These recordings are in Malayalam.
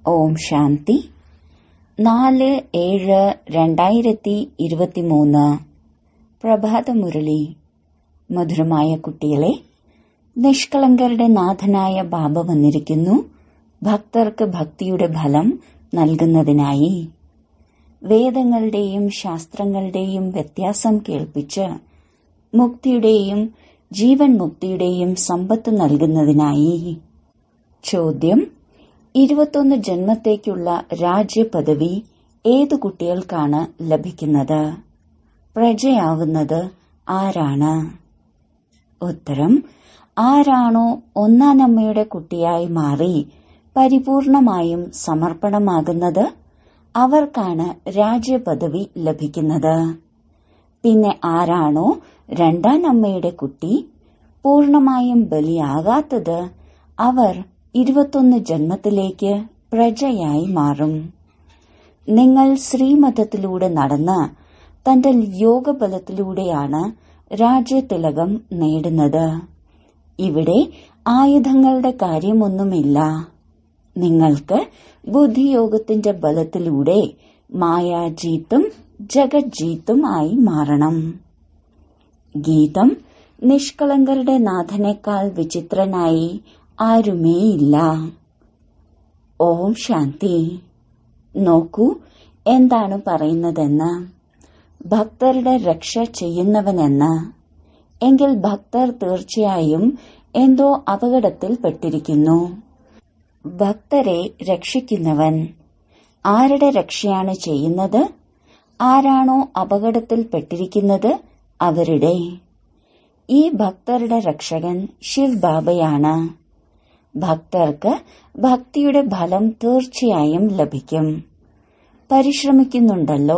ഓം ശാന്തി നാല് ഏഴ് രണ്ടായിരത്തി ഇരുപത്തിമൂന്ന് പ്രഭാതമുരളി മധുരമായ കുട്ടികളെ നിഷ്കളങ്കരുടെ നാഥനായ ബാബ വന്നിരിക്കുന്നു ഭക്തർക്ക് ഭക്തിയുടെ ഫലം നൽകുന്നതിനായി വേദങ്ങളുടെയും ശാസ്ത്രങ്ങളുടെയും വ്യത്യാസം കേൾപ്പിച്ച് മുക്തിയുടെയും ജീവൻ മുക്തിയുടെയും സമ്പത്ത് നൽകുന്നതിനായി ചോദ്യം ഇരുപത്തൊന്ന് ജന്മത്തേക്കുള്ള രാജ്യപദവി ഏതു കുട്ടികൾക്കാണ് ലഭിക്കുന്നത് പ്രജയാവുന്നത് ആരാണ് ഉത്തരം ആരാണോ ഒന്നാനമ്മയുടെ കുട്ടിയായി മാറി പരിപൂർണമായും സമർപ്പണമാകുന്നത് അവർക്കാണ് രാജ്യപദവി ലഭിക്കുന്നത് പിന്നെ ആരാണോ രണ്ടാം അമ്മയുടെ കുട്ടി പൂർണമായും ബലിയാകാത്തത് അവർ ഇരുപത്തൊന്ന് ജന്മത്തിലേക്ക് പ്രജയായി മാറും നിങ്ങൾ ശ്രീമതത്തിലൂടെ നടന്ന് തന്റെ യോഗബലത്തിലൂടെയാണ് രാജ്യതിലകം നേടുന്നത് ഇവിടെ ആയുധങ്ങളുടെ കാര്യമൊന്നുമില്ല നിങ്ങൾക്ക് ബുദ്ധിയോഗത്തിന്റെ ബലത്തിലൂടെ മായാജീത്തും ജഗജ്ജീത്തും ആയി മാറണം ഗീതം നിഷ്കളങ്കരുടെ നാഥനേക്കാൾ വിചിത്രനായി ആരുമേയില്ല ഓം ശാന്തി നോക്കൂ എന്താണ് പറയുന്നതെന്ന് ഭക്തരുടെ രക്ഷ ചെയ്യുന്നവനെന്ന് എങ്കിൽ ഭക്തർ തീർച്ചയായും എന്തോ അപകടത്തിൽ പെട്ടിരിക്കുന്നു ഭക്തരെ രക്ഷിക്കുന്നവൻ ആരുടെ രക്ഷയാണ് ചെയ്യുന്നത് ആരാണോ അപകടത്തിൽ പെട്ടിരിക്കുന്നത് അവരുടെ ഈ ഭക്തരുടെ രക്ഷകൻ ശിവ് ബാബയാണ് ഭക്തർക്ക് ഭക്തിയുടെ ഫലം തീർച്ചയായും ലഭിക്കും പരിശ്രമിക്കുന്നുണ്ടല്ലോ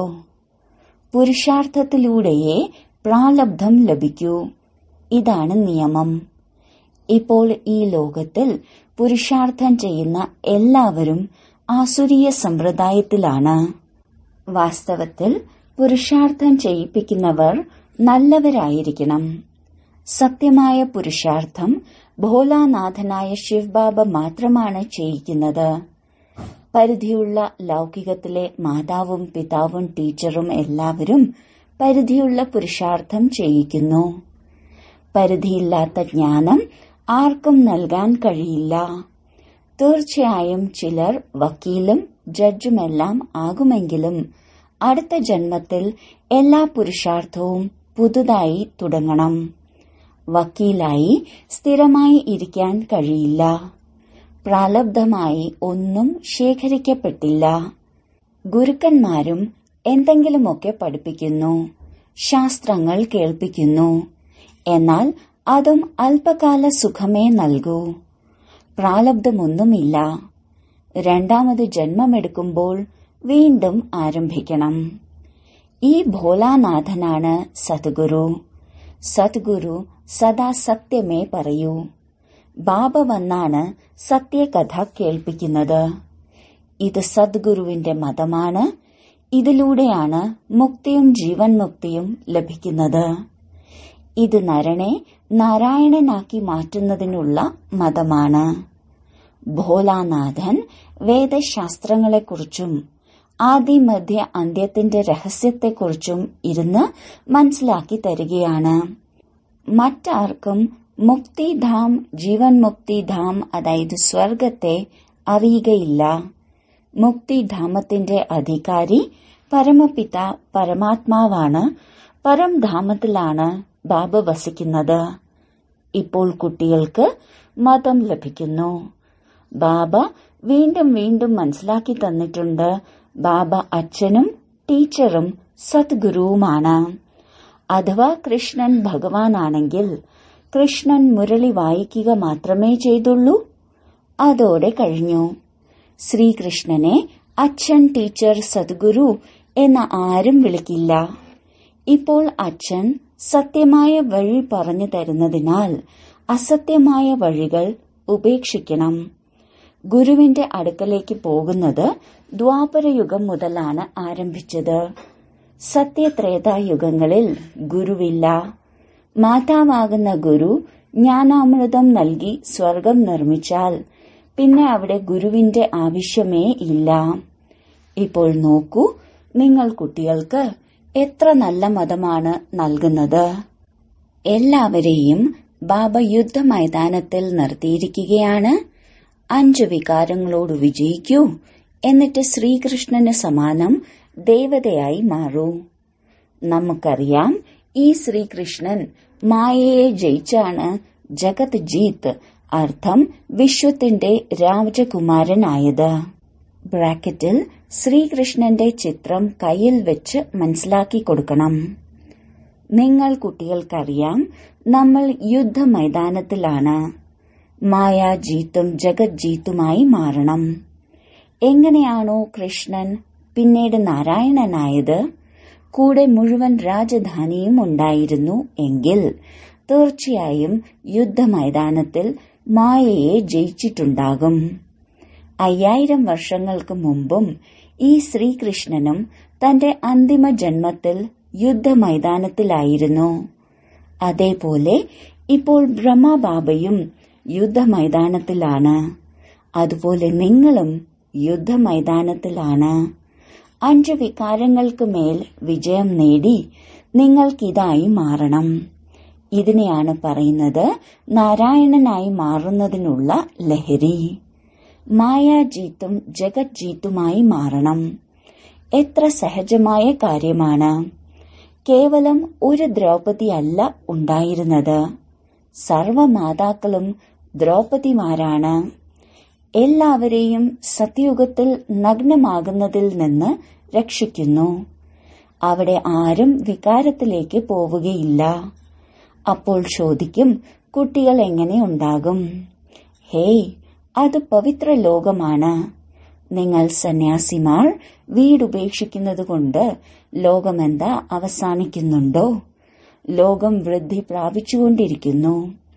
പുരുഷാർത്ഥത്തിലൂടെയേ പ്രാലബ്ധം ലഭിക്കൂ ഇതാണ് നിയമം ഇപ്പോൾ ഈ ലോകത്തിൽ പുരുഷാർത്ഥം ചെയ്യുന്ന എല്ലാവരും ആസുരീയ സമ്പ്രദായത്തിലാണ് വാസ്തവത്തിൽ പുരുഷാർത്ഥം ചെയ്യിപ്പിക്കുന്നവർ നല്ലവരായിരിക്കണം സത്യമായ പുരുഷാർത്ഥം ഭോലാനാഥനായ ശിവബാബ മാത്രമാണ് ചെയ്യിക്കുന്നത് പരിധിയുള്ള ലൗകികത്തിലെ മാതാവും പിതാവും ടീച്ചറും എല്ലാവരും പരിധിയുള്ള പുരുഷാർത്ഥം ചെയ്യിക്കുന്നു പരിധിയില്ലാത്ത ജ്ഞാനം ആർക്കും നൽകാൻ കഴിയില്ല തീർച്ചയായും ചിലർ വക്കീലും ജഡ്ജുമെല്ലാം ആകുമെങ്കിലും അടുത്ത ജന്മത്തിൽ എല്ലാ പുരുഷാർത്ഥവും പുതുതായി തുടങ്ങണം വക്കീലായി സ്ഥിരമായി ഇരിക്കാൻ കഴിയില്ല പ്രാലബ്ധമായി ഒന്നും ശേഖരിക്കപ്പെട്ടില്ല ഗുരുക്കന്മാരും എന്തെങ്കിലുമൊക്കെ പഠിപ്പിക്കുന്നു ശാസ്ത്രങ്ങൾ കേൾപ്പിക്കുന്നു എന്നാൽ അതും അല്പകാല സുഖമേ നൽകൂ പ്രാലബ്ധമൊന്നുമില്ല രണ്ടാമത് ജന്മമെടുക്കുമ്പോൾ വീണ്ടും ആരംഭിക്കണം ഈ ഭോലാനാഥനാണ് സദ്ഗുരു സദ്ഗുരു സദാ സത്യമേ പറയൂ ബാബ വന്നാണ് സത്യകഥ കേൾപ്പിക്കുന്നത് ഇത് സദ്ഗുരുവിന്റെ മതമാണ് ഇതിലൂടെയാണ് മുക്തിയും ജീവൻ മുക്തിയും ലഭിക്കുന്നത് ഇത് നരനെ നാരായണനാക്കി മാറ്റുന്നതിനുള്ള മതമാണ് ഭോലാനാഥൻ വേദശാസ്ത്രങ്ങളെക്കുറിച്ചും ആദിമധ്യ അന്ത്യത്തിന്റെ രഹസ്യത്തെക്കുറിച്ചും ഇരുന്ന് മനസ്സിലാക്കി തരികയാണ് മറ്റാർക്കും മുക്തിധാം ജീവൻ മുക്തിധാം അതായത് സ്വർഗത്തെ അറിയുകയില്ല മുക്തിധാമത്തിന്റെ അധികാരി പരമപിത പരമാത്മാവാണ് പരംധാമത്തിലാണ് ബാബ വസിക്കുന്നത് ഇപ്പോൾ കുട്ടികൾക്ക് മതം ലഭിക്കുന്നു ബാബ വീണ്ടും വീണ്ടും മനസ്സിലാക്കി തന്നിട്ടുണ്ട് ബാബ അച്ഛനും ടീച്ചറും സദ്ഗുരുവുമാണ് അഥവാ കൃഷ്ണൻ ഭഗവാനാണെങ്കിൽ കൃഷ്ണൻ മുരളി വായിക്കുക മാത്രമേ ചെയ്തുള്ളൂ അതോടെ കഴിഞ്ഞു ശ്രീകൃഷ്ണനെ അച്ഛൻ ടീച്ചർ സദ്ഗുരു എന്ന ആരും വിളിക്കില്ല ഇപ്പോൾ അച്ഛൻ സത്യമായ വഴി പറഞ്ഞു തരുന്നതിനാൽ അസത്യമായ വഴികൾ ഉപേക്ഷിക്കണം ഗുരുവിന്റെ അടുക്കലേക്ക് പോകുന്നത് ദ്വാപരയുഗം മുതലാണ് ആരംഭിച്ചത് സത്യത്രേതായുഗങ്ങളിൽ ഗുരുവില്ല മാതാവാകുന്ന ഗുരു ജ്ഞാനാമൃതം നൽകി സ്വർഗം നിർമ്മിച്ചാൽ പിന്നെ അവിടെ ഗുരുവിന്റെ ആവശ്യമേ ഇല്ല ഇപ്പോൾ നോക്കൂ നിങ്ങൾ കുട്ടികൾക്ക് എത്ര നല്ല മതമാണ് നൽകുന്നത് എല്ലാവരെയും ബാബ യുദ്ധ മൈതാനത്തിൽ നിർത്തിയിരിക്കുകയാണ് അഞ്ചു വികാരങ്ങളോട് വിജയിക്കൂ എന്നിട്ട് ശ്രീകൃഷ്ണന് സമാനം ദേവതയായി മാറൂ നമുക്കറിയാം ഈ ശ്രീകൃഷ്ണൻ മായയെ ജയിച്ചാണ് ജഗത് ജീത്ത് അർത്ഥം വിശ്വത്തിന്റെ രാജകുമാരനായത് ബ്രാക്കറ്റിൽ ശ്രീകൃഷ്ണന്റെ ചിത്രം കയ്യിൽ വെച്ച് മനസ്സിലാക്കി കൊടുക്കണം നിങ്ങൾ കുട്ടികൾക്കറിയാം നമ്മൾ യുദ്ധ മൈതാനത്തിലാണ് മായാജീത്തും ജഗത് ജീത്തുമായി മാറണം എങ്ങനെയാണോ കൃഷ്ണൻ പിന്നീട് നാരായണനായത് കൂടെ മുഴുവൻ രാജധാനിയും ഉണ്ടായിരുന്നു എങ്കിൽ തീർച്ചയായും യുദ്ധമൈതാനത്തിൽ മായയെ ജയിച്ചിട്ടുണ്ടാകും അയ്യായിരം വർഷങ്ങൾക്ക് മുമ്പും ഈ ശ്രീകൃഷ്ണനും തന്റെ അന്തിമ ജന്മത്തിൽ യുദ്ധമൈതാനത്തിലായിരുന്നു അതേപോലെ ഇപ്പോൾ ബ്രഹ്മബാബയും യുദ്ധമൈതാനത്തിലാണ് അതുപോലെ നിങ്ങളും യുദ്ധമൈതാനത്തിലാണ് അഞ്ച് വികാരങ്ങൾക്ക് മേൽ വിജയം നേടി നിങ്ങൾക്കിതായി മാറണം ഇതിനെയാണ് പറയുന്നത് നാരായണനായി മാറുന്നതിനുള്ള ലഹരി മായാജീത്തും ജഗത് ജീത്തുമായി മാറണം എത്ര സഹജമായ കാര്യമാണ് കേവലം ഒരു ദ്രൗപദിയല്ല ഉണ്ടായിരുന്നത് സർവമാതാക്കളും ദ്രൗപദിമാരാണ് എല്ലാവരെയും സത്യയുഗത്തിൽ നഗ്നമാകുന്നതിൽ നിന്ന് രക്ഷിക്കുന്നു അവിടെ ആരും വികാരത്തിലേക്ക് പോവുകയില്ല അപ്പോൾ ചോദിക്കും കുട്ടികൾ എങ്ങനെ ഉണ്ടാകും ഹേയ് അത് പവിത്ര ലോകമാണ് നിങ്ങൾ സന്യാസിമാർ വീടുപേക്ഷിക്കുന്നതുകൊണ്ട് ലോകമെന്താ അവസാനിക്കുന്നുണ്ടോ ലോകം വൃദ്ധി പ്രാപിച്ചുകൊണ്ടിരിക്കുന്നു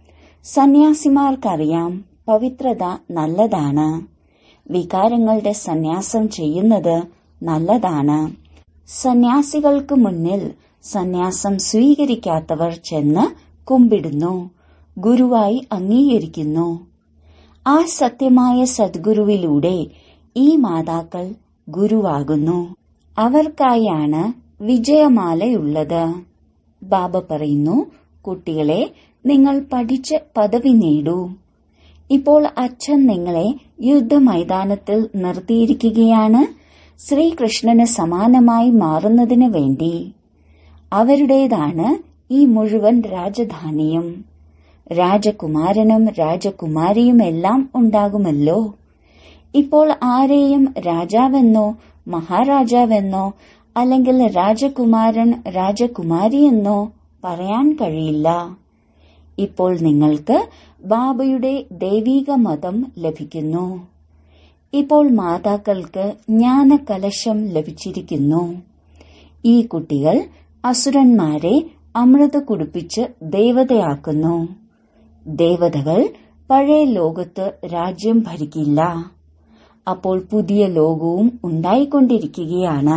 സന്യാസിമാർക്കറിയാം പവിത്രത നല്ലതാണ് വികാരങ്ങളുടെ സന്യാസം ചെയ്യുന്നത് നല്ലതാണ് സന്യാസികൾക്ക് മുന്നിൽ സന്യാസം സ്വീകരിക്കാത്തവർ ചെന്ന് കുമ്പിടുന്നു ഗുരുവായി അംഗീകരിക്കുന്നു ആ സത്യമായ സദ്ഗുരുവിലൂടെ ഈ മാതാക്കൾ ഗുരുവാകുന്നു അവർക്കായാണ് വിജയമാലയുള്ളത് ബാബ പറയുന്നു കുട്ടികളെ നിങ്ങൾ പഠിച്ച് പദവി നേടൂ ഇപ്പോൾ അച്ഛൻ നിങ്ങളെ യുദ്ധമൈതാനത്തിൽ നിർത്തിയിരിക്കുകയാണ് ശ്രീകൃഷ്ണന് സമാനമായി മാറുന്നതിന് വേണ്ടി അവരുടേതാണ് ഈ മുഴുവൻ രാജധാനിയും രാജകുമാരനും രാജകുമാരിയുമെല്ലാം ഉണ്ടാകുമല്ലോ ഇപ്പോൾ ആരെയും രാജാവെന്നോ മഹാരാജാവെന്നോ അല്ലെങ്കിൽ രാജകുമാരൻ രാജകുമാരിയെന്നോ പറയാൻ കഴിയില്ല ഇപ്പോൾ നിങ്ങൾക്ക് ബാബയുടെ ദൈവീക മതം ലഭിക്കുന്നു ഇപ്പോൾ മാതാക്കൾക്ക് ജ്ഞാനകലശം ലഭിച്ചിരിക്കുന്നു ഈ കുട്ടികൾ അസുരന്മാരെ അമൃത കുടിപ്പിച്ച് ദേവതയാക്കുന്നു ദേവതകൾ പഴയ ലോകത്ത് രാജ്യം ഭരിക്കില്ല അപ്പോൾ പുതിയ ലോകവും ഉണ്ടായിക്കൊണ്ടിരിക്കുകയാണ്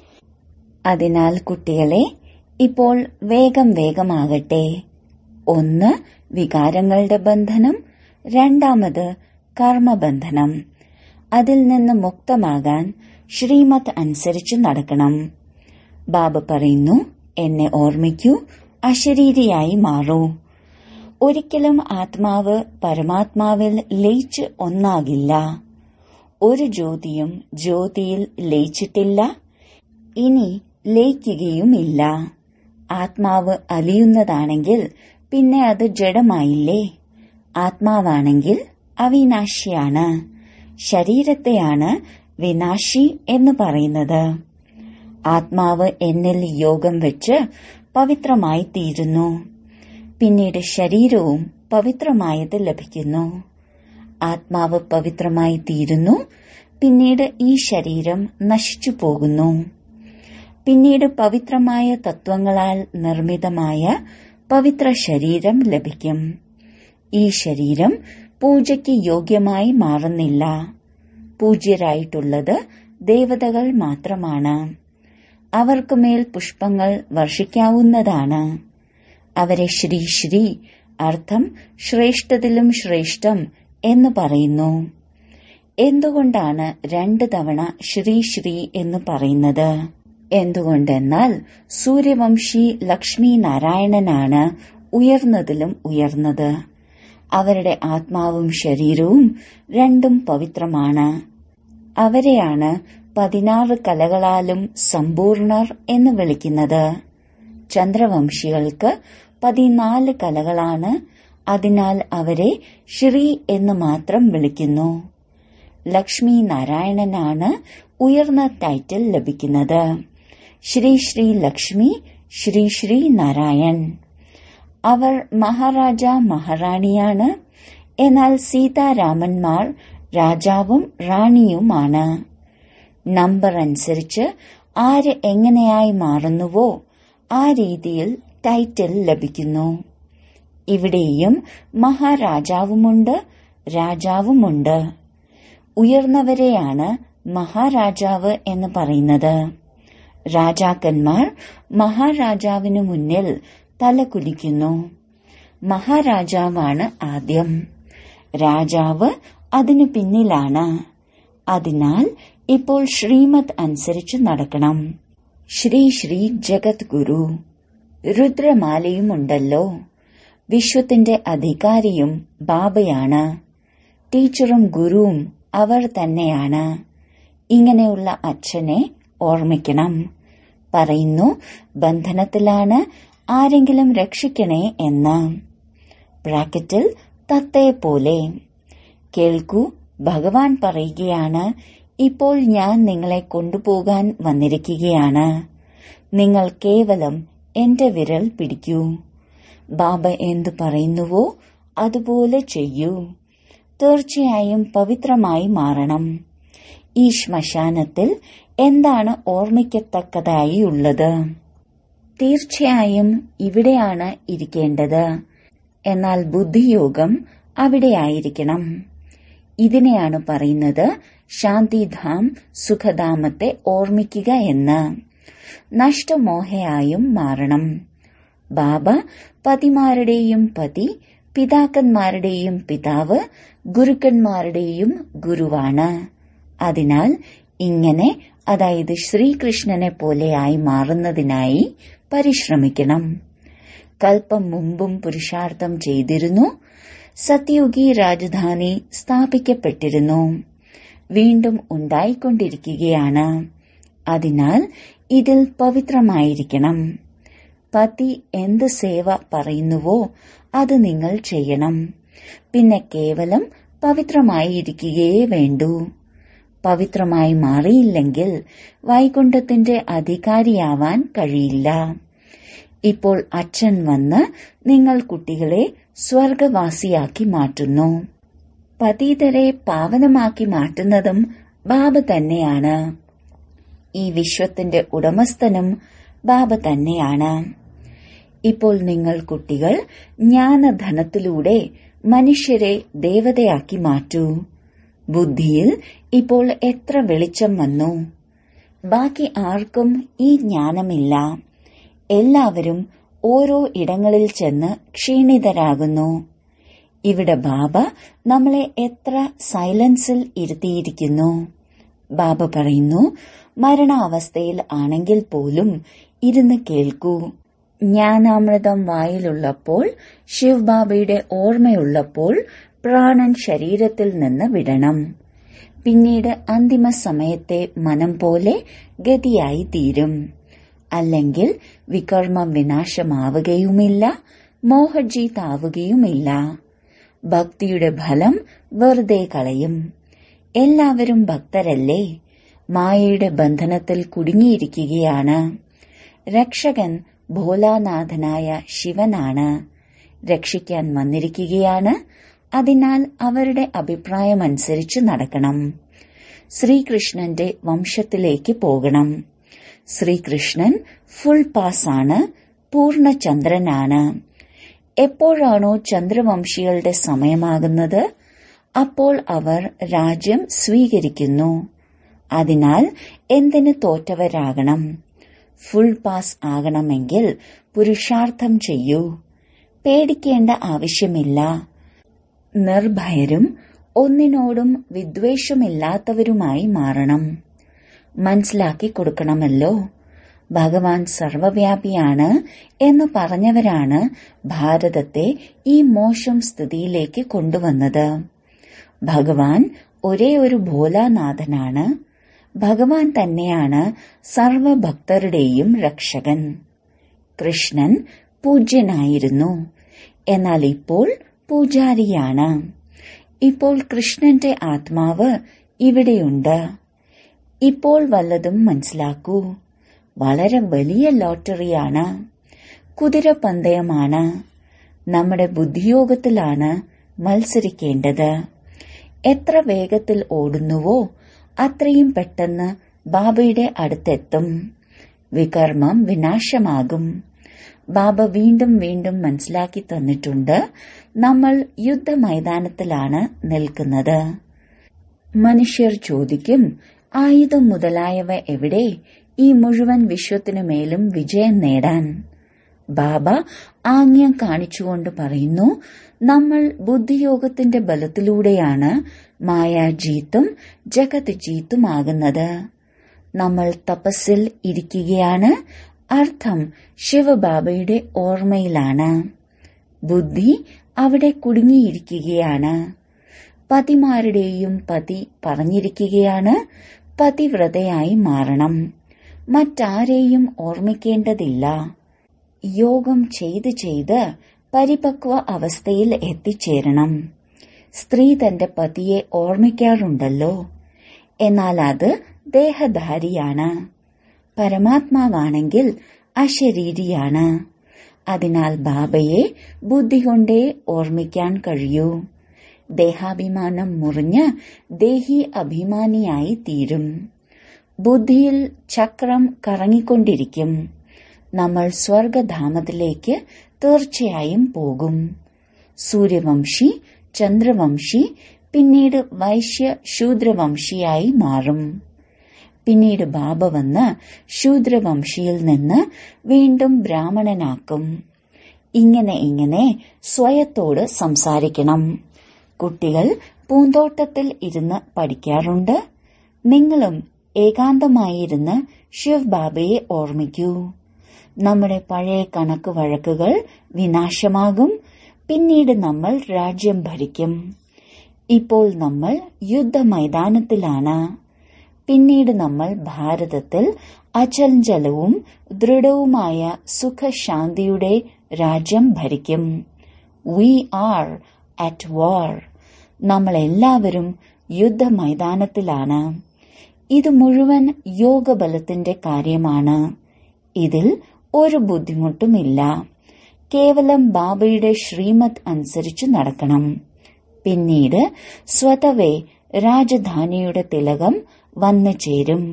അതിനാൽ കുട്ടികളെ ഇപ്പോൾ വേഗം വേഗമാകട്ടെ ഒന്ന് വികാരങ്ങളുടെ ബന്ധനം രണ്ടാമത് കർമ്മബന്ധനം അതിൽ നിന്ന് മുക്തമാകാൻ ശ്രീമത് അനുസരിച്ച് നടക്കണം ബാബ പറയുന്നു എന്നെ ഓർമ്മിക്കൂ അശരീരിയായി മാറൂ ഒരിക്കലും ആത്മാവ് പരമാത്മാവിൽ ലയിച്ച് ഒന്നാകില്ല ഒരു ജ്യോതിയും ജ്യോതിയിൽ ലയിച്ചിട്ടില്ല ഇനി ലയിക്കുകയുമില്ല ആത്മാവ് അലിയുന്നതാണെങ്കിൽ പിന്നെ അത് ജഡമായില്ലേ ആത്മാവാണെങ്കിൽ അവിനാശിയാണ് ശരീരത്തെയാണ് വിനാശി എന്ന് പറയുന്നത് ആത്മാവ് എന്നിൽ യോഗം വെച്ച് പവിത്രമായി തീരുന്നു പിന്നീട് ശരീരവും പവിത്രമായത് ലഭിക്കുന്നു ആത്മാവ് പവിത്രമായി തീരുന്നു പിന്നീട് ഈ ശരീരം നശിച്ചു പോകുന്നു പിന്നീട് പവിത്രമായ തത്വങ്ങളാൽ നിർമ്മിതമായ പവിത്ര ശരീരം ലഭിക്കും ഈ ശരീരം പൂജയ്ക്ക് യോഗ്യമായി മാറുന്നില്ല പൂജ്യരായിട്ടുള്ളത് ദേവതകൾ മാത്രമാണ് അവർക്കുമേൽ പുഷ്പങ്ങൾ വർഷിക്കാവുന്നതാണ് അവരെ ശ്രീ ശ്രീ അർത്ഥം ശ്രേഷ്ഠത്തിലും ശ്രേഷ്ഠം എന്ന് പറയുന്നു എന്തുകൊണ്ടാണ് രണ്ട് തവണ ശ്രീ ശ്രീ എന്ന് പറയുന്നത് എന്തുകൊണ്ടെന്നാൽ സൂര്യവംശി ലക്ഷ്മി നാരായണനാണ് ഉയർന്നതിലും ഉയർന്നത് അവരുടെ ആത്മാവും ശരീരവും രണ്ടും പവിത്രമാണ് അവരെയാണ് പതിനാറ് കലകളാലും സമ്പൂർണർ എന്ന് വിളിക്കുന്നത് ചന്ദ്രവംശികൾക്ക് പതിനാല് കലകളാണ് അതിനാൽ അവരെ ശ്രീ എന്ന് മാത്രം വിളിക്കുന്നു ലക്ഷ്മി നാരായണനാണ് ഉയർന്ന ടൈറ്റിൽ ലഭിക്കുന്നത് ശ്രീ ശ്രീ ലക്ഷ്മി ശ്രീ ശ്രീ നാരായൺ അവർ മഹാരാജ മഹാറാണിയാണ് എന്നാൽ സീതാരാമന്മാർ രാജാവും റാണിയുമാണ് നമ്പർ അനുസരിച്ച് ആര് എങ്ങനെയായി മാറുന്നുവോ ആ രീതിയിൽ ടൈറ്റിൽ ലഭിക്കുന്നു ഇവിടെയും മഹാരാജാവുമുണ്ട് രാജാവുമുണ്ട് ഉയർന്നവരെയാണ് മഹാരാജാവ് എന്ന് പറയുന്നത് രാജാക്കന്മാർ മഹാരാജാവിനു മുന്നിൽ തല കുലിക്കുന്നു മഹാരാജാവാണ് ആദ്യം രാജാവ് അതിനു പിന്നിലാണ് അതിനാൽ ഇപ്പോൾ ശ്രീമത് അനുസരിച്ച് നടക്കണം ശ്രീ ശ്രീ ജഗത് ഗുരു രുദ്രമാലയുമുണ്ടല്ലോ വിശ്വത്തിന്റെ അധികാരിയും ബാബയാണ് ടീച്ചറും ഗുരുവും അവർ തന്നെയാണ് ഇങ്ങനെയുള്ള അച്ഛനെ ഓർമ്മിക്കണം പറയുന്നു ബന്ധനത്തിലാണ് ആരെങ്കിലും രക്ഷിക്കണേ എന്ന് ബ്രാക്കറ്റിൽ തത്തയെ പോലെ കേൾക്കൂ ഭഗവാൻ പറയുകയാണ് ഇപ്പോൾ ഞാൻ നിങ്ങളെ കൊണ്ടുപോകാൻ വന്നിരിക്കുകയാണ് നിങ്ങൾ കേവലം എന്റെ വിരൽ പിടിക്കൂ ബാബ എന്തു പറയുന്നുവോ അതുപോലെ ചെയ്യൂ തീർച്ചയായും പവിത്രമായി മാറണം ഈ ശ്മശാനത്തിൽ എന്താണ് ഓർമ്മിക്കത്തക്കതായി ഉള്ളത് തീർച്ചയായും ഇവിടെയാണ് ഇരിക്കേണ്ടത് എന്നാൽ ബുദ്ധിയോഗം അവിടെയായിരിക്കണം ഇതിനെയാണ് പറയുന്നത് ശാന്തിധാം സുഖധാമത്തെ ഓർമ്മിക്കുക എന്ന് നഷ്ടമോഹയായും മാറണം ബാബ പതിമാരുടെയും പതി പിതാക്കന്മാരുടെയും പിതാവ് ഗുരുക്കന്മാരുടെയും ഗുരുവാണ് അതിനാൽ ഇങ്ങനെ അതായത് ശ്രീകൃഷ്ണനെ പോലെയായി മാറുന്നതിനായി പരിശ്രമിക്കണം കൽപ്പം മുമ്പും പുരുഷാർത്ഥം ചെയ്തിരുന്നു സത്യയുഗി രാജധാനി സ്ഥാപിക്കപ്പെട്ടിരുന്നു വീണ്ടും ഉണ്ടായിക്കൊണ്ടിരിക്കുകയാണ് അതിനാൽ ഇതിൽ പവിത്രമായിരിക്കണം പതി എന്ത് സേവ പറയുന്നുവോ അത് നിങ്ങൾ ചെയ്യണം പിന്നെ കേവലം പവിത്രമായിരിക്കുകയേ വേണ്ടൂ പവിത്രമായി മാറിയില്ലെങ്കിൽ വൈകുണ്ഠത്തിന്റെ അധികാരിയാവാൻ കഴിയില്ല ഇപ്പോൾ അച്ഛൻ വന്ന് നിങ്ങൾ കുട്ടികളെ സ്വർഗവാസിയാക്കി മാറ്റുന്നു പതീതരെ പാവനമാക്കി മാറ്റുന്നതും ബാബ തന്നെയാണ് ഈ വിശ്വത്തിന്റെ ഉടമസ്ഥനും ബാബ തന്നെയാണ് ഇപ്പോൾ നിങ്ങൾ കുട്ടികൾ ജ്ഞാനധനത്തിലൂടെ മനുഷ്യരെ ദേവതയാക്കി മാറ്റൂ ബുദ്ധിയിൽ ഇപ്പോൾ എത്ര വെളിച്ചം വന്നു ബാക്കി ആർക്കും ഈ ജ്ഞാനമില്ല എല്ലാവരും ഓരോ ഇടങ്ങളിൽ ചെന്ന് ക്ഷീണിതരാകുന്നു ഇവിടെ ബാബ നമ്മളെ എത്ര സൈലൻസിൽ ഇരുത്തിയിരിക്കുന്നു ബാബ പറയുന്നു മരണാവസ്ഥയിൽ ആണെങ്കിൽ പോലും ഇരുന്ന് കേൾക്കൂ ജ്ഞാനാമൃതം വായിലുള്ളപ്പോൾ ശിവ് ബാബയുടെ ഓർമ്മയുള്ളപ്പോൾ പ്രാണൻ ശരീരത്തിൽ നിന്ന് വിടണം പിന്നീട് അന്തിമ സമയത്തെ മനം പോലെ ഗതിയായി തീരും അല്ലെങ്കിൽ വികർമ്മം വിനാശമാവുകയുമില്ല മോഹജീത്താവുകയുമില്ല ഭക്തിയുടെ ഫലം വെറുതെ കളയും എല്ലാവരും ഭക്തരല്ലേ മായയുടെ ബന്ധനത്തിൽ കുടുങ്ങിയിരിക്കുകയാണ് രക്ഷകൻ ഭോലാനാഥനായ ശിവനാണ് രക്ഷിക്കാൻ വന്നിരിക്കുകയാണ് അതിനാൽ അവരുടെ അഭിപ്രായമനുസരിച്ച് നടക്കണം ശ്രീകൃഷ്ണന്റെ വംശത്തിലേക്ക് പോകണം ശ്രീകൃഷ്ണൻ ഫുൾ പാസാണ് പൂർണ്ണചന്ദ്രനാണ് എപ്പോഴാണോ ചന്ദ്രവംശികളുടെ സമയമാകുന്നത് അപ്പോൾ അവർ രാജ്യം സ്വീകരിക്കുന്നു അതിനാൽ എന്തിന് തോറ്റവരാകണം ഫുൾ പാസ് ആകണമെങ്കിൽ പുരുഷാർത്ഥം ചെയ്യൂ പേടിക്കേണ്ട ആവശ്യമില്ല നിർഭയരും ഒന്നിനോടും വിദ്വേഷമില്ലാത്തവരുമായി മാറണം മനസ്സിലാക്കി കൊടുക്കണമല്ലോ ഭഗവാൻ സർവവ്യാപിയാണ് എന്ന് പറഞ്ഞവരാണ് ഭാരതത്തെ ഈ മോശം സ്ഥിതിയിലേക്ക് കൊണ്ടുവന്നത് ഭഗവാൻ ഒരേ ഒരു ഭോലാനാഥനാണ് ഭഗവാൻ തന്നെയാണ് സർവഭക്തരുടെയും രക്ഷകൻ കൃഷ്ണൻ പൂജ്യനായിരുന്നു എന്നാൽ ഇപ്പോൾ പൂജാരിയാണ് ഇപ്പോൾ കൃഷ്ണന്റെ ആത്മാവ് ഇവിടെയുണ്ട് ഇപ്പോൾ വല്ലതും മനസ്സിലാക്കൂ വളരെ വലിയ ലോട്ടറിയാണ് കുതിരപന്തയമാണ് നമ്മുടെ ബുദ്ധിയോഗത്തിലാണ് മത്സരിക്കേണ്ടത് എത്ര വേഗത്തിൽ ഓടുന്നുവോ അത്രയും പെട്ടെന്ന് ബാബയുടെ അടുത്തെത്തും വികർമ്മം വിനാശമാകും ബാബ വീണ്ടും വീണ്ടും മനസ്സിലാക്കി തന്നിട്ടുണ്ട് നമ്മൾ യുദ്ധമൈതാനത്തിലാണ് നിൽക്കുന്നത് മനുഷ്യർ ചോദിക്കും ആയുധം മുതലായവ എവിടെ ഈ മുഴുവൻ വിശ്വത്തിനു മേലും വിജയം നേടാൻ ബാബ ആംഗ്യം കാണിച്ചുകൊണ്ട് പറയുന്നു നമ്മൾ ബുദ്ധിയോഗത്തിന്റെ ബലത്തിലൂടെയാണ് മായാജീത്തും ജഗത് ജീത്തുമാകുന്നത് നമ്മൾ തപസ്സിൽ ഇരിക്കുകയാണ് അർത്ഥം ശിവബാബയുടെ ഓർമ്മയിലാണ് ബുദ്ധി അവിടെ കുടുങ്ങിയിരിക്കുകയാണ് പതിമാരുടെയും പതി പറഞ്ഞിരിക്കുകയാണ് പതിവ്രതയായി മാറണം മറ്റാരെയും ഓർമ്മിക്കേണ്ടതില്ല യോഗം ചെയ്ത് ചെയ്ത് പരിപക്വ അവസ്ഥയിൽ എത്തിച്ചേരണം സ്ത്രീ തന്റെ പതിയെ ഓർമ്മിക്കാറുണ്ടല്ലോ എന്നാൽ അത് ദേഹധാരിയാണ് പരമാത്മാവാണെങ്കിൽ അശരീരിയാണ് അതിനാൽ ബാബയെ ബുദ്ധി കൊണ്ടേ ഓർമ്മിക്കാൻ കഴിയൂ ദേഹാഭിമാനം മുറിഞ്ഞ് ദേഹി അഭിമാനിയായി തീരും ബുദ്ധിയിൽ ചക്രം കറങ്ങിക്കൊണ്ടിരിക്കും നമ്മൾ സ്വർഗധാമത്തിലേക്ക് തീർച്ചയായും പോകും സൂര്യവംശി ചന്ദ്രവംശി പിന്നീട് വൈശ്യ ശൂദ്രവംശിയായി മാറും പിന്നീട് ബാബ വന്ന് ശൂദ്രവംശിയിൽ നിന്ന് വീണ്ടും ബ്രാഹ്മണനാക്കും ഇങ്ങനെ ഇങ്ങനെ സ്വയത്തോട് സംസാരിക്കണം കുട്ടികൾ പൂന്തോട്ടത്തിൽ ഇരുന്ന് പഠിക്കാറുണ്ട് നിങ്ങളും ഏകാന്തമായിരുന്ന് ശിവ് ബാബയെ ഓർമ്മിക്കൂ നമ്മുടെ പഴയ കണക്ക് വഴക്കുകൾ വിനാശമാകും പിന്നീട് നമ്മൾ രാജ്യം ഭരിക്കും ഇപ്പോൾ നമ്മൾ യുദ്ധമൈതാനത്തിലാണ് പിന്നീട് നമ്മൾ ഭാരതത്തിൽ അചഞ്ചലവും ദൃഢവുമായ സുഖശാന്തിയുടെ രാജ്യം ഭരിക്കും വി ആർ അറ്റ് വാർ നമ്മൾ എല്ലാവരും യുദ്ധമൈതാനത്തിലാണ് ഇത് മുഴുവൻ യോഗബലത്തിന്റെ കാര്യമാണ് ഇതിൽ ഒരു ബുദ്ധിമുട്ടുമില്ല കേവലം ബാബയുടെ ശ്രീമത് അനുസരിച്ചു നടക്കണം പിന്നീട് സ്വതവേ രാജധാനിയുടെ തിലകം വന്നു ചേരും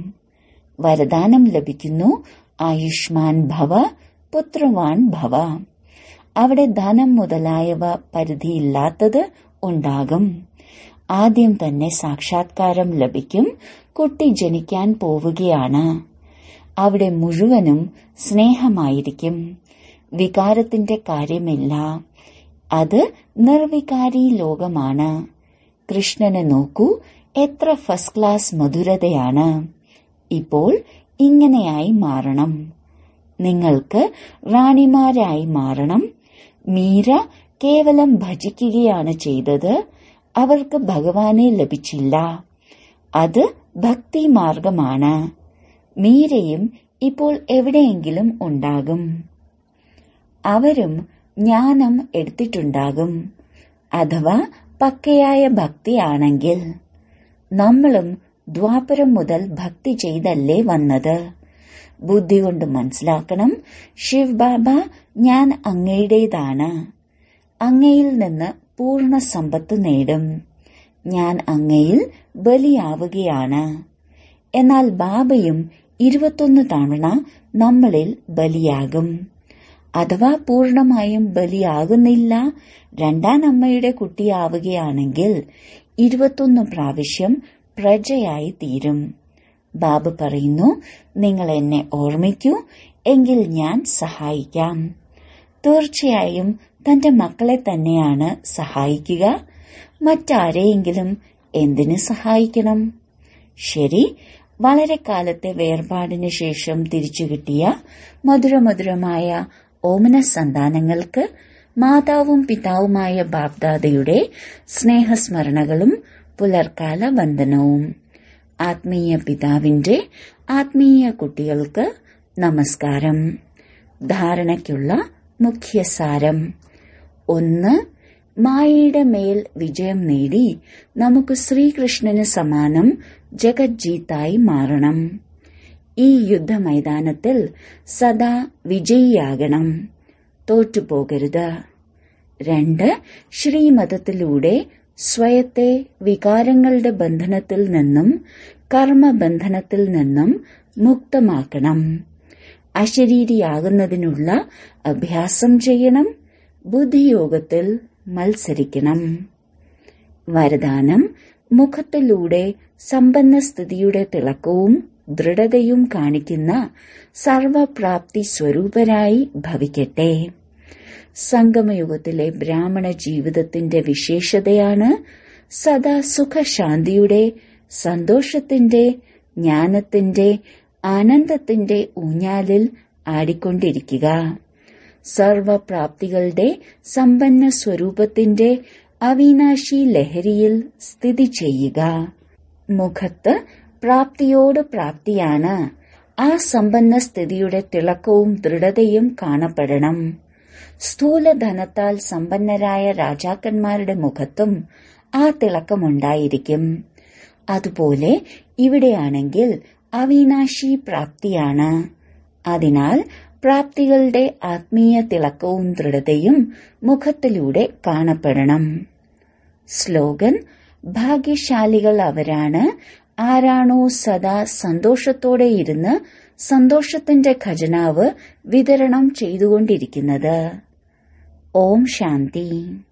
വരദാനം ലഭിക്കുന്നു ആയുഷ്മാൻ ഭവ പുത്രവാൻ ഭവ അവിടെ ധനം മുതലായവ പരിധിയില്ലാത്തത് ഉണ്ടാകും ആദ്യം തന്നെ സാക്ഷാത്കാരം ലഭിക്കും കുട്ടി ജനിക്കാൻ പോവുകയാണ് അവിടെ മുഴുവനും സ്നേഹമായിരിക്കും വികാരത്തിന്റെ കാര്യമില്ല അത് നിർവികാരി ലോകമാണ് കൃഷ്ണനെ നോക്കൂ എത്ര ഫസ്റ്റ് ക്ലാസ് മധുരതയാണ് ഇപ്പോൾ ഇങ്ങനെയായി മാറണം നിങ്ങൾക്ക് റാണിമാരായി മാറണം മീര കേവലം ഭജിക്കുകയാണ് ചെയ്തത് അവർക്ക് ഭഗവാനെ ലഭിച്ചില്ല അത് ഭക്തി മാർഗമാണ് മീരയും ഇപ്പോൾ എവിടെയെങ്കിലും ഉണ്ടാകും അവരും ജ്ഞാനം എടുത്തിട്ടുണ്ടാകും അഥവാ പക്കയായ ഭക്തിയാണെങ്കിൽ നമ്മളും ദ്വാപരം മുതൽ ഭക്തി ചെയ്തല്ലേ വന്നത് ബുദ്ധി കൊണ്ട് മനസ്സിലാക്കണം ശിവ് ബാബ ഞാൻ അങ്ങയുടേതാണ് അങ്ങയിൽ നിന്ന് പൂർണ്ണ സമ്പത്ത് നേടും ഞാൻ അങ്ങയിൽ ബലിയാവുകയാണ് എന്നാൽ ബാബയും ഇരുപത്തൊന്ന് തവണ നമ്മളിൽ ബലിയാകും അഥവാ പൂർണമായും ബലിയാകുന്നില്ല രണ്ടാം അമ്മയുടെ കുട്ടിയാവുകയാണെങ്കിൽ ഇരുപത്തൊന്ന് പ്രാവശ്യം പ്രജയായി തീരും ബാബ പറയുന്നു നിങ്ങൾ എന്നെ ഓർമ്മിക്കൂ എങ്കിൽ ഞാൻ സഹായിക്കാം തീർച്ചയായും തന്റെ മക്കളെ തന്നെയാണ് സഹായിക്കുക മറ്റാരെയെങ്കിലും എന്തിനു സഹായിക്കണം ശരി വളരെ കാലത്തെ വേർപാടിന് ശേഷം തിരിച്ചു കിട്ടിയ മധുരമധുരമായ ഓമന സന്താനങ്ങൾക്ക് മാതാവും പിതാവുമായ ബാപ്ദാദയുടെ സ്നേഹസ്മരണകളും പുലർക്കാല വന്ദനവും ആത്മീയ പിതാവിന്റെ ആത്മീയ കുട്ടികൾക്ക് നമസ്കാരം ധാരണയ്ക്കുള്ള മുഖ്യസാരം ഒന്ന് മായയുടെ മേൽ വിജയം നേടി നമുക്ക് ശ്രീകൃഷ്ണന് സമാനം ജഗജ്ജീത്തായി മാറണം ഈ യുദ്ധമൈതാനത്തിൽ സദാ വിജയിയാകണം തോറ്റുപോകരുത് രണ്ട് ശ്രീമതത്തിലൂടെ സ്വയത്തെ വികാരങ്ങളുടെ ബന്ധനത്തിൽ നിന്നും കർമ്മബന്ധനത്തിൽ നിന്നും മുക്തമാക്കണം അശരീരിയാകുന്നതിനുള്ള അഭ്യാസം ചെയ്യണം ബുദ്ധിയോഗത്തിൽ മത്സരിക്കണം വരദാനം മുഖത്തിലൂടെ സമ്പന്നസ്ഥിതിയുടെ തിളക്കവും ദൃഢതയും കാണിക്കുന്ന സർവപ്രാപ്തി സ്വരൂപരായി ഭവിക്കട്ടെ സംഗമയുഗത്തിലെ ബ്രാഹ്മണ ജീവിതത്തിന്റെ വിശേഷതയാണ് സദാ സുഖശാന്തിയുടെ സന്തോഷത്തിന്റെ ജ്ഞാനത്തിന്റെ ആനന്ദത്തിന്റെ ഊഞ്ഞാലിൽ ആടിക്കൊണ്ടിരിക്കുക സർവപ്രാപ്തികളുടെ സമ്പന്ന സ്വരൂപത്തിന്റെ അവിനാശി ലഹരിയിൽ സ്ഥിതി ചെയ്യുക മുഖത്ത് പ്രാപ്തിയോട് പ്രാപ്തിയാണ് ആ സമ്പന്ന സ്ഥിതിയുടെ തിളക്കവും ദൃഢതയും കാണപ്പെടണം സ്ഥൂലധനത്താൽ സമ്പന്നരായ രാജാക്കന്മാരുടെ മുഖത്തും ആ തിളക്കമുണ്ടായിരിക്കും അതുപോലെ ഇവിടെയാണെങ്കിൽ അവിനാശി പ്രാപ്തിയാണ് അതിനാൽ പ്രാപ്തികളുടെ ആത്മീയ തിളക്കവും ദൃഢതയും മുഖത്തിലൂടെ കാണപ്പെടണം സ്ലോഗൻ ഭാഗ്യശാലികൾ അവരാണ് ആരാണോ സദാ സന്തോഷത്തോടെ ഇരുന്ന് സന്തോഷത്തിന്റെ ഖജനാവ് വിതരണം ചെയ്തുകൊണ്ടിരിക്കുന്നത് ഓം ശാന്തി